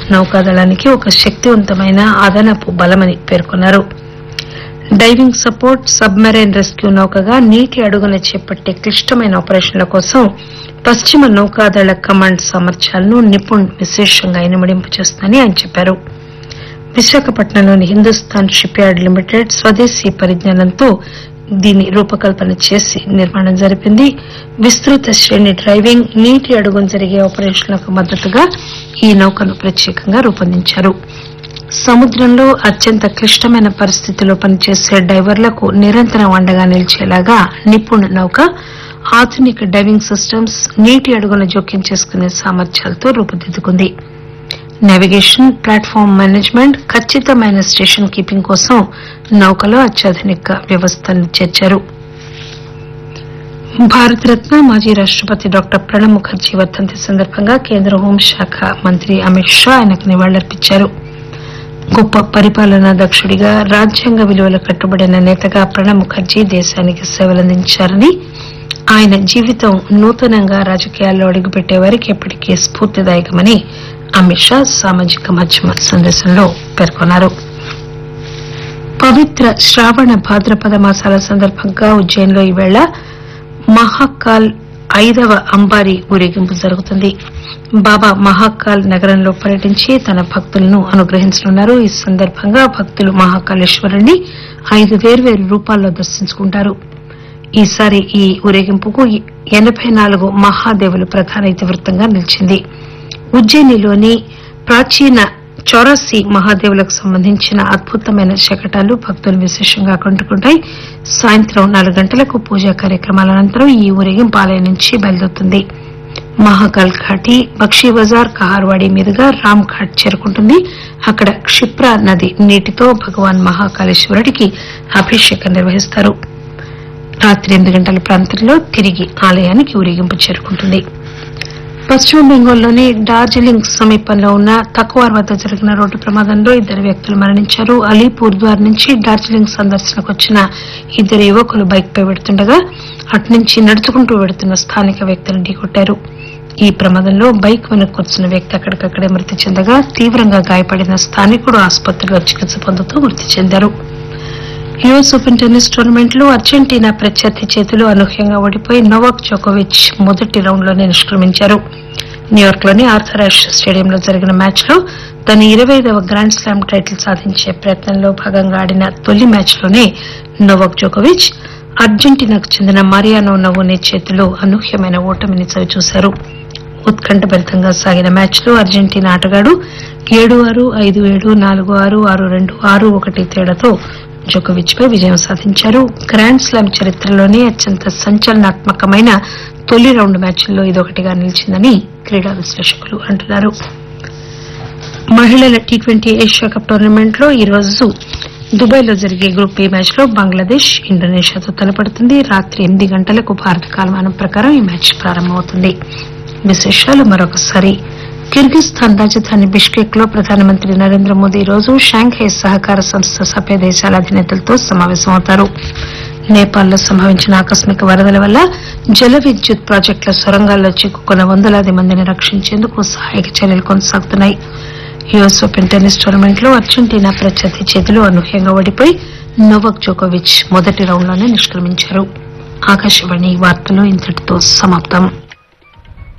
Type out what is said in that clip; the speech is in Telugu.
నౌకాదళానికి ఒక శక్తివంతమైన అదనపు బలమని పేర్కొన్నారు డైవింగ్ సపోర్ట్ సబ్మెరైన్ రెస్క్యూ నౌకగా నీటి అడుగున చేపట్టే క్లిష్టమైన ఆపరేషన్ల కోసం పశ్చిమ నౌకాదళ కమాండ్ సామర్థ్యాలను నిపుణ్ విశేషంగా ఇనుమడింపు చేస్తుందని ఆయన చెప్పారు విశాఖపట్నంలోని హిందుస్థాన్ షిప్ యార్డ్ లిమిటెడ్ స్వదేశీ పరిజ్ఞానంతో దీన్ని రూపకల్పన చేసి నిర్మాణం జరిపింది విస్తృత శ్రేణి డ్రైవింగ్ నీటి అడుగున జరిగే ఆపరేషన్లకు మద్దతుగా ఈ నౌకను ప్రత్యేకంగా రూపొందించారు సముద్రంలో అత్యంత క్లిష్టమైన పరిస్థితుల్లో పనిచేసే డైవర్లకు నిరంతరం అండగా నిలిచేలాగా నిపుణ్ నౌక ఆధునిక డైవింగ్ సిస్టమ్స్ నీటి అడుగున జోక్యం చేసుకునే సామర్థ్యాలతో రూపుదిద్దుకుంది నావిగేషన్ ప్లాట్ఫామ్ మేనేజ్మెంట్ ఖచ్చితమైన స్టేషన్ కీపింగ్ కోసం నౌకలో అత్యాధునిక వ్యవస్థను చేర్చారు భారతరత్న మాజీ రాష్టపతి డాక్టర్ ప్రణబ్ ముఖర్జీ వర్ధంతి సందర్భంగా కేంద్ర హోంశాఖ మంత్రి అమిత్ షా ఆయనకు నివాళులర్పించారు గొప్ప పరిపాలనా దక్షుడిగా రాజ్యాంగ విలువలు కట్టుబడిన నేతగా ప్రణబ్ ముఖర్జీ దేశానికి సేవలందించారని ఆయన జీవితం నూతనంగా రాజకీయాల్లో అడుగుపెట్టే వారికి ఎప్పటికీ స్ఫూర్తిదాయకమని అమిత్ షా సామాజిక మాధ్యమ సందేశంలో పేర్కొన్నారు పవిత్ర శ్రావణ భాద్రపద మాసాల సందర్భంగా ఉజ్జయిన్లో ఈవేళ మహాకాల్ ఐదవ అంబారి ఊరేగింపు జరుగుతుంది బాబా మహాకాల్ నగరంలో పర్యటించి తన భక్తులను అనుగ్రహించనున్నారు ఈ సందర్భంగా భక్తులు మహాకాళేశ్వరుణ్ణి ఐదు వేర్వేరు రూపాల్లో దర్శించుకుంటారు ఈసారి ఈ ఊరేగింపుకు ఎనబై నాలుగు మహాదేవులు ప్రధాన ఇతివృత్తంగా నిలిచింది ఉజ్జయినిలోని ప్రాచీన చౌరాసి మహాదేవులకు సంబంధించిన అద్భుతమైన శకటాలు భక్తులు విశేషంగా ఆకట్టుకుంటాయి సాయంత్రం నాలుగు గంటలకు పూజా కార్యక్రమాల అనంతరం ఈ ఊరేగింపు ఆలయం నుంచి బయలుదేరుతుంది మహాకాల్ ఘాటి బక్షీ బజార్ కహార్వాడి మీదుగా రామ్ ఘాట్ చేరుకుంటుంది అక్కడ క్షిప్రా నది నీటితో భగవాన్ మహాకాళేశ్వరుడికి అభిషేకం నిర్వహిస్తారు రాత్రి ఎనిమిది గంటల ప్రాంతంలో తిరిగి ఆలయానికి ఊరేగింపు చేరుకుంటుంది పశ్చిమ బెంగాల్లోని డార్జిలింగ్ సమీపంలో ఉన్న తక్కువార్ వద్ద జరిగిన రోడ్డు ప్రమాదంలో ఇద్దరు వ్యక్తులు మరణించారు అలీపూర్ ద్వార్ నుంచి డార్జిలింగ్ సందర్శనకు వచ్చిన ఇద్దరు యువకులు బైక్ పై వెడుతుండగా అటునుంచి నడుచుకుంటూ వెడుతున్న స్థానిక వ్యక్తులను ఢీకొట్టారు ఈ ప్రమాదంలో బైక్ వెనక కూర్చున్న వ్యక్తి అక్కడికక్కడే మృతి చెందగా తీవ్రంగా గాయపడిన స్థానికుడు ఆసుపత్రిలో చికిత్స పొందుతూ మృతి చెందారు యుఎస్ ఓపెన్ టెన్నిస్ టోర్నమెంట్ లో అర్జెంటీనా ప్రత్యర్థి చేతిలో అనూహ్యంగా ఓడిపోయి నోవాక్ జోకోవిచ్ మొదటి రౌండ్ లోనే నిష్క్రమించారు న్యూయార్క్ లోని ఆర్థర్ యాష్ స్టేడియంలో జరిగిన మ్యాచ్ లో తన ఇరవై ఐదవ గ్రాండ్ స్లామ్ టైటిల్ సాధించే ప్రయత్నంలో భాగంగా ఆడిన తొలి మ్యాచ్ లోనే నోవాక్ జోకోవిచ్ అర్జెంటీనాకు చెందిన mariano నవోనే చేతిలో అనూహ్యమైన ఓటమిని చవిచూశారు ఉత్కంఠభరితంగా సాగిన మ్యాచ్ లో అర్జెంటీనా ఆటగాడు ఏడు ఆరు ఐదు ఏడు నాలుగు ఆరు ఆరు రెండు ఆరు ఒకటి తేడాతో జోకోవిచ్ పై విజయం సాధించారు గ్రాండ్ స్లామ్ చరిత్రలోనే అత్యంత సంచలనాత్మకమైన తొలి రౌండ్ మ్యాచ్ల్లో ఇదొకటిగా నిలిచిందని క్రీడా విశ్లేషకులు అంటున్నారు మహిళల T twenty Asia cup tournament లో ఈ రోజు దుబాయ్ లో జరిగే గ్రూప్ ఏ మ్యాచ్ లో బంగ్లాదేశ్ ఇండోనేషియాతో తలపడుతుంది రాత్రి ఎనిమిది గంటలకు భారత కాలమానం ప్రకారం ఈ మ్యాచ్ ప్రారంభమవుతుంది విశేషాలు మరొకసారి కిర్గిస్థాన్ రాజధాని బిష్కెక్ లో ప్రధానమంత్రి నరేంద్ర మోదీ ఈ రోజు షాంఘై సహకార సంస్థ సభ్య దేశాల అధినేతలతో సమావేశమవుతారు నేపాల్లో సంభవించిన ఆకస్మిక వరదల వల్ల జల విద్యుత్ ప్రాజెక్టుల సొరంగాల్లో చిక్కుకున్న వందలాది మందిని రక్షించేందుకు సహాయక చర్యలు కొనసాగుతున్నాయి యుఎస్ ఓపెన్ టెన్నిస్ టోర్నమెంట్ లో అర్జెంటీనా ప్రత్యర్థి చేతిలో అనూహ్యంగా ఓడిపోయి నోవక్ జోకోవిచ్ మొదటి రౌండ్లోనే నిష్క్రమించారు ఆకాశవాణి వార్తలు ఇంతటితో సమాప్తం